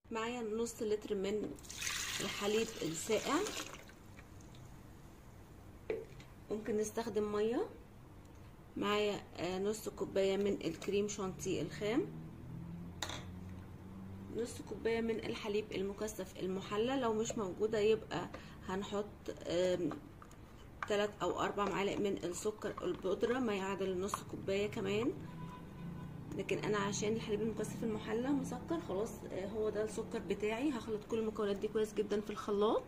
معايا نص لتر من الحليب الساقع ممكن نستخدم ميه معايا نص كوبايه من الكريم شانتيه الخام نص كوبايه من الحليب المكثف المحلى لو مش موجوده يبقى هنحط ثلاث او اربع معالق من السكر البودره ما يعادل نص كوبايه كمان لكن انا عشان الحليب المكثف المحلى مسكر خلاص هو ده السكر بتاعي هخلط كل المكونات دي كويس جدا في الخلاط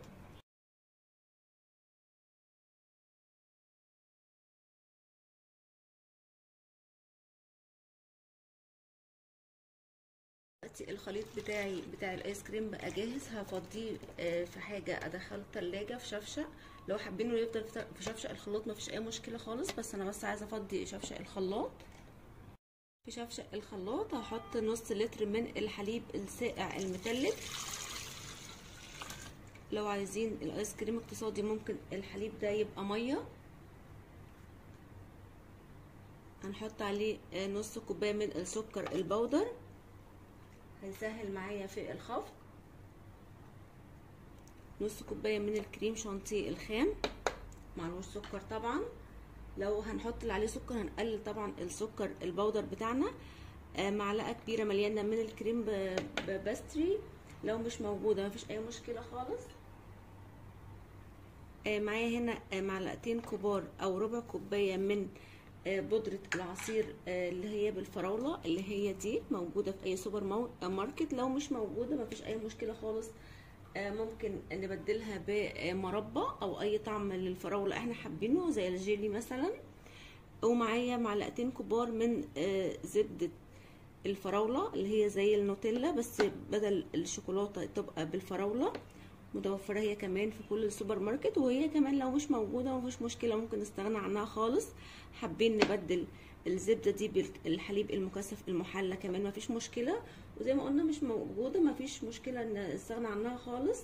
دلوقتي الخليط بتاعي بتاع الايس كريم بقى جاهز هفضيه في حاجه ادخله التلاجة في شفشق لو حابينه يفضل في شفشق الخلاط مفيش اي مشكله خالص بس انا بس عايزه افضي شفشق الخلاط في شفشق الخلاط هحط نص لتر من الحليب الساقع المتلج لو عايزين الايس كريم اقتصادي ممكن الحليب ده يبقى ميه هنحط عليه نص كوبايه من السكر البودر هيسهل معايا في الخفق نص كوبايه من الكريم شانتيه الخام معلوش سكر طبعا لو هنحط عليه سكر هنقلل طبعا السكر البودر بتاعنا آه معلقه كبيره مليانه من الكريم باستري لو مش موجوده مفيش اي مشكله خالص آه معايا هنا آه معلقتين كبار او ربع كوبايه من بودرة العصير اللي هي بالفراولة اللي هي دي موجودة في اي سوبر ماركت لو مش موجودة مفيش اي مشكلة خالص ممكن نبدلها بمربى او اي طعم للفراولة احنا حابينه زي الجيلي مثلا ومعايا معلقتين كبار من زبدة الفراولة اللي هي زي النوتيلا بس بدل الشوكولاتة تبقى بالفراولة متوفرة هي كمان في كل السوبر ماركت وهي كمان لو مش موجودة مفيش مشكلة ممكن نستغنى عنها خالص حابين نبدل الزبدة دي بالحليب المكثف المحلى كمان مفيش مشكلة وزي ما قلنا مش موجودة مفيش مشكلة نستغنى عنها خالص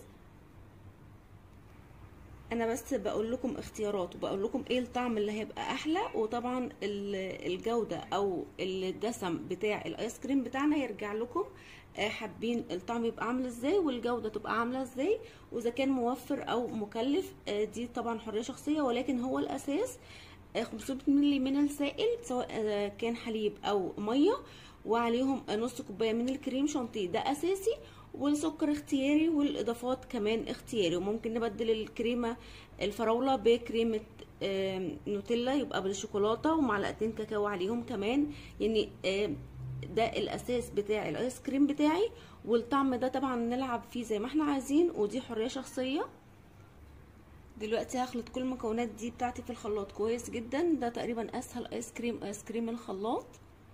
انا بس بقول لكم اختيارات وبقول لكم ايه الطعم اللي هيبقى احلى وطبعا الجودة او الدسم بتاع الايس كريم بتاعنا يرجع لكم حابين الطعم يبقى عامل ازاي والجوده تبقى عامله ازاي واذا كان موفر او مكلف دي طبعا حريه شخصيه ولكن هو الاساس 500 مللي من السائل سواء كان حليب او ميه وعليهم نص كوبايه من الكريم شانتيه ده اساسي والسكر اختياري والاضافات كمان اختياري وممكن نبدل الكريمه الفراوله بكريمه نوتيلا يبقى بالشوكولاته ومعلقتين كاكاو عليهم كمان يعني ده الاساس بتاع الايس كريم بتاعي والطعم ده طبعا نلعب فيه زي ما احنا عايزين ودي حريه شخصيه دلوقتي هخلط كل المكونات دي بتاعتي في الخلاط كويس جدا ده تقريبا اسهل ايس كريم ايس كريم الخلاط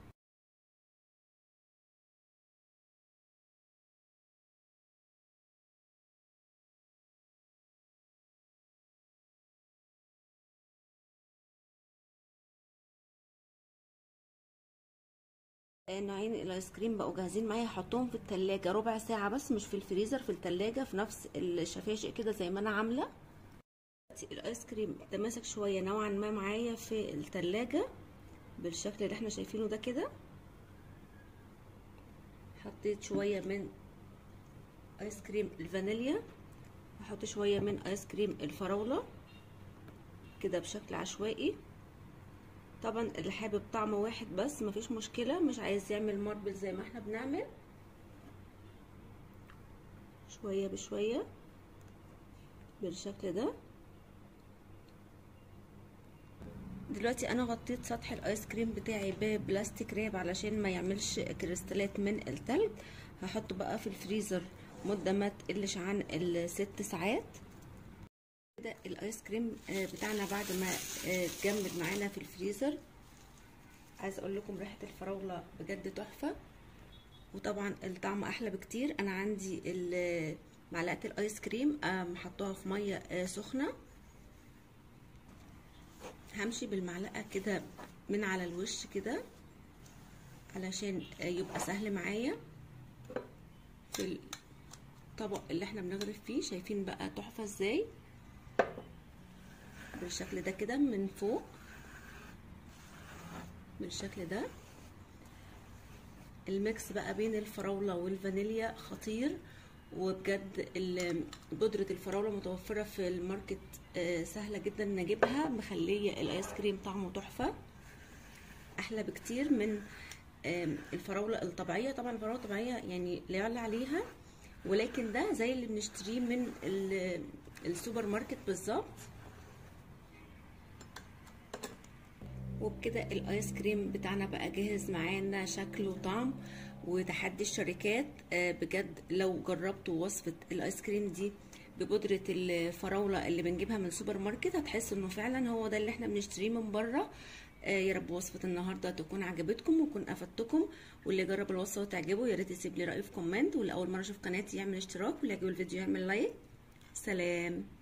نوعين الايس كريم بقوا جاهزين معايا هحطهم في التلاجة ربع ساعة بس مش في الفريزر في التلاجة في نفس الشفاشق كده زي ما انا عاملة الايس كريم ده ماسك شوية نوعا ما معايا في التلاجة بالشكل اللي احنا شايفينه ده كده حطيت شوية من ايس كريم الفانيليا هحط شوية من ايس كريم الفراولة كده بشكل عشوائي طبعا اللي حابب طعم واحد بس مفيش مشكله مش عايز يعمل ماربل زي ما احنا بنعمل شويه بشويه بالشكل ده دلوقتي انا غطيت سطح الايس كريم بتاعي ببلاستيك راب علشان ما يعملش كريستالات من التلج هحطه بقى في الفريزر مده ما تقلش عن الست ساعات كده الايس كريم بتاعنا بعد ما اتجمد معانا في الفريزر عايز اقول لكم ريحه الفراوله بجد تحفه وطبعا الطعم احلى بكتير انا عندي معلقه الايس كريم محطوها في ميه سخنه همشي بالمعلقه كده من على الوش كده علشان يبقى سهل معايا في الطبق اللي احنا بنغرف فيه شايفين بقى تحفه ازاي بالشكل ده كده من فوق بالشكل ده الميكس بقى بين الفراولة والفانيليا خطير وبجد ال- بودرة الفراولة متوفرة في الماركت آه، سهلة جدا نجيبها مخلية الايس كريم طعمه تحفة احلى بكتير من آم، الفراولة الطبيعية طبعا الفراولة الطبيعية يعني لا يعلى عليها ولكن ده زي اللي بنشتريه من ال- السوبر ماركت بالظبط وبكده الايس كريم بتاعنا بقى جاهز معانا شكل وطعم وتحدي الشركات آه، بجد لو جربتوا وصفة الايس كريم دي ببودرة الفراولة اللي بنجيبها من السوبر ماركت هتحسوا انه فعلا هو ده اللي احنا بنشتريه من بره آه، يا رب وصفة النهاردة تكون عجبتكم ويكون افدتكم واللي جرب الوصفة وتعجبه يا ريت يسيب لي رأيه في كومنت واللي اول مرة يشوف قناتي يعمل اشتراك واللي يعجبه الفيديو يعمل لايك سلام